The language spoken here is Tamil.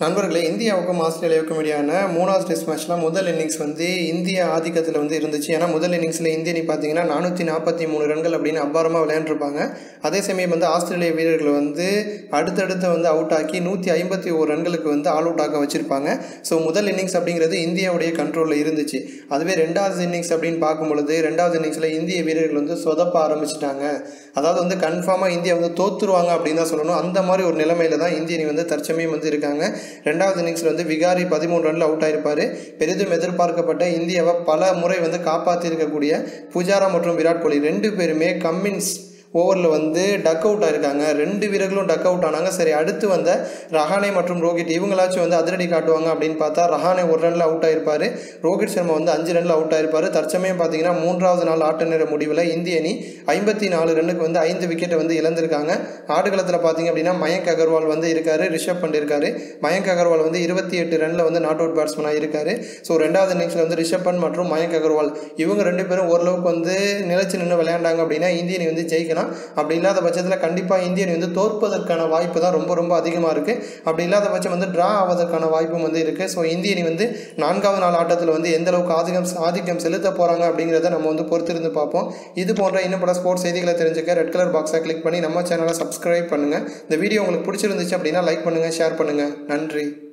நண்பர்களே இந்தியாவுக்கும் ஆஸ்திரேலியாவுக்கும் இடையான மூணாவது டெஸ்ட் மேட்ச்சில் முதல் இன்னிங்ஸ் வந்து இந்திய ஆதிக்கத்தில் வந்து இருந்துச்சு ஏன்னா முதல் இன்னிங்ஸில் இந்திய அணி பார்த்தீங்கன்னா நானூற்றி நாற்பத்தி மூணு ரன்கள் அப்படின்னு அபாரமாக விளையாண்டுருப்பாங்க அதே சமயம் வந்து ஆஸ்திரேலிய வீரர்கள் வந்து அடுத்தடுத்து வந்து அவுட் ஆக்கி நூற்றி ஐம்பத்தி ஒரு ரன்களுக்கு வந்து ஆல் அவுட் ஆக வச்சுருப்பாங்க ஸோ முதல் இன்னிங்ஸ் அப்படிங்கிறது இந்தியாவுடைய கண்ட்ரோலில் இருந்துச்சு அதுவே ரெண்டாவது இன்னிங்ஸ் அப்படின்னு பார்க்கும் பொழுது ரெண்டாவது இன்னிங்ஸில் இந்திய வீரர்கள் வந்து சொதப்ப ஆரம்பிச்சிட்டாங்க அதாவது வந்து கன்ஃபார்மாக இந்தியா வந்து தோத்துருவாங்க அப்படின்னு தான் சொல்லணும் அந்த மாதிரி ஒரு நிலைமையில தான் இந்திய அணி வந்து தற்சமயம் வந்து இருக்காங்க ரெண்டாவது இன்னிங்ஸில் வந்து விகாரி பதிமூணு ரனில் அவுட் ஆயிருப்பார் பெரிதும் எதிர்பார்க்கப்பட்ட இந்தியாவை பல முறை வந்து காப்பாற்றிருக்கக்கூடிய புஜாரா மற்றும் விராட் கோலி ரெண்டு பேருமே கம்மின்ஸ் ஓவரில் வந்து டக் அவுட் ஆயிருக்காங்க ரெண்டு வீரர்களும் டக் அவுட் ஆனாங்க சரி அடுத்து வந்த ரஹானே மற்றும் ரோஹித் இவங்களாச்சும் வந்து அதிரடி காட்டுவாங்க அப்படின்னு பார்த்தா ரஹானே ஒரு ரனில் அவுட் ஆயிருப்பார் ரோஹித் சர்மா வந்து அஞ்சு ரனில் அவுட் ஆயிருப்பார் தற்சமயம் பார்த்தீங்கன்னா மூன்றாவது நாள் ஆட்ட நேர முடிவில் இந்திய அணி ஐம்பத்தி நாலு ரன்னுக்கு வந்து ஐந்து விக்கெட்டை வந்து இழந்திருக்காங்க ஆடுகளத்தில் பார்த்தீங்க அப்படின்னா மயங்க் அகர்வால் வந்து இருக்காரு ரிஷப் பண்ட் இருக்காரு மயங்க் அகர்வால் வந்து இருபத்தி எட்டு ரனில் வந்து நாட் அவுட் பேட்ஸ்மனாக இருக்காரு ஸோ ரெண்டாவது இன்னிங்ஸில் வந்து ரிஷப் பண்ட் மற்றும் மயங்க் அகர்வால் இவங்க ரெண்டு பேரும் ஓரளவுக்கு வந்து நிலைச்சு நின்று விளையாண்டாங்க அப்படின்னா இந்திய அணி வந்து ஜெயிக்கலாம் அப்படி இல்லாத பட்சத்தில் கண்டிப்பாக இந்திய அணி வந்து தோற்பதற்கான வாய்ப்பு தான் ரொம்ப ரொம்ப அதிகமாக இருக்குது அப்படி இல்லாத பட்சம் வந்து ட்ரா ஆவதற்கான வாய்ப்பும் வந்து இருக்குது ஸோ இந்திய அணி வந்து நான்காவது நாள் ஆட்டத்தில் வந்து எந்த அளவுக்கு ஆதிக்கம் ஆதிக்கம் செலுத்த போகிறாங்க அப்படிங்கிறத நம்ம வந்து பொறுத்திருந்து பார்ப்போம் இது போன்ற இன்னும் பல ஸ்போர்ட்ஸ் செய்திகளை தெரிஞ்சுக்க ரெட் கலர் பாக்ஸை கிளிக் பண்ணி நம்ம சேனலை சப்ஸ்கிரைப் பண்ணுங்கள் இந்த வீடியோ உங்களுக்கு பிடிச்சிருந்துச்சு அப்படின்னா லைக் பண்ணுங்கள் ஷேர் பண்ணுங்கள் நன்றி